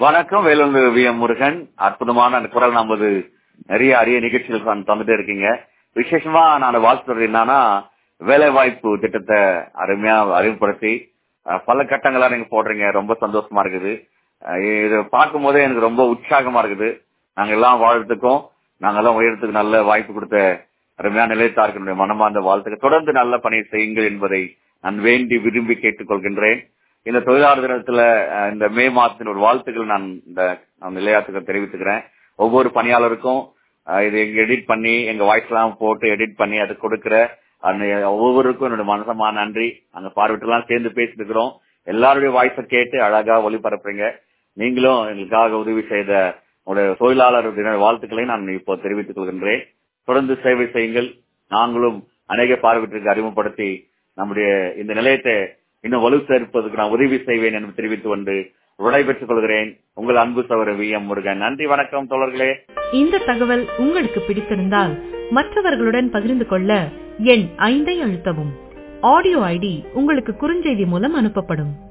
வணக்கம் Vellore V M Murugan அற்புதமான அந்த குரல் நமது நிறைய அரிய நிகழ்ச்சிகள் தந்து- தந்துட்டே இருக்கீங்க விசேஷமா நான் வாழ்த்துறது என்னன்னா வேலை வாய்ப்பு திட்டத்தை அருமையா அறிமுகப்படுத்தி அஹ், பல கட்டங்களா நீங்க போடுறீங்க ரொம்ப சந்தோஷமா இருக்குது அஹ், இதை பார்க்கும் போதே எனக்கு ரொம்ப உற்சாகமா இருக்குது நாங்க எல்லாம் வாழ்றதுக்கும் நாங்க எல்லாம் உயரத்துக்கு நல்ல வாய்ப்பு கொடுத்த அருமையான நிலையத்தாருக்கு என்னுடைய மனமார்ந்த வாழ்த்துக்கள் தொடர்ந்து நல்ல பணி செய்யுங்கள் என்பதை நான் வேண்டி விரும்பி கேட்டுக்கொள்கின்றேன் இந்த தொழிலாளர் தினத்துல அஹ், இந்த மே மாதத்தின் ஒரு வாழ்த்துக்கள் நான் இந்த நான் நிலையாத்துக்கு தெரிவித்துக்கிறேன் ஒவ்வொரு பணியாளருக்கும் அஹ், இது எங்க எடிட் பண்ணி எங்க வாய்ஸ் எல்லாம் போட்டு எடிட் பண்ணி அது கொடுக்கிற அந்த ஒவ்வொருவருக்கும் என்னோட மனசமான நன்றி அங்க பார்வையெல்லாம் சேர்ந்து பேசிட்டு இருக்கிறோம் எல்லாருடைய வாய்ஸை கேட்டு அழகா ஒளிபரப்புறீங்க நீங்களும் எங்களுக்காக உதவி செய்த உங்களுடைய தொழிலாளர் தின வாழ்த்துக்களை நான் இப்போ தெரிவித்துக் கொள்கின்றேன் தொடர்ந்து சேவை செய்யுங்கள் நாங்களும் அநேக பார்வையற்றிற்கு அறிமுகப்படுத்தி நம்முடைய இந்த நிலையத்தை இன்னும் வலு சேர்ப்பதற்கு நான் உதவி செய்வேன் என்று தெரிவித்துக் கொண்டு விடைபெற்றுக் கொள்கிறேன் உங்கள் அன்பு சகோதரர் வி எம் முருகன் நன்றி வணக்கம் தோழர்களே இந்த தகவல் உங்களுக்கு பிடித்திருந்தால் மற்றவர்களுடன் பகிர்ந்து கொள்ள எண் ஐந்தை அழுத்தவும் ஆடியோ ஐடி உங்களுக்கு குறுஞ்செய்தி மூலம் அனுப்பப்படும்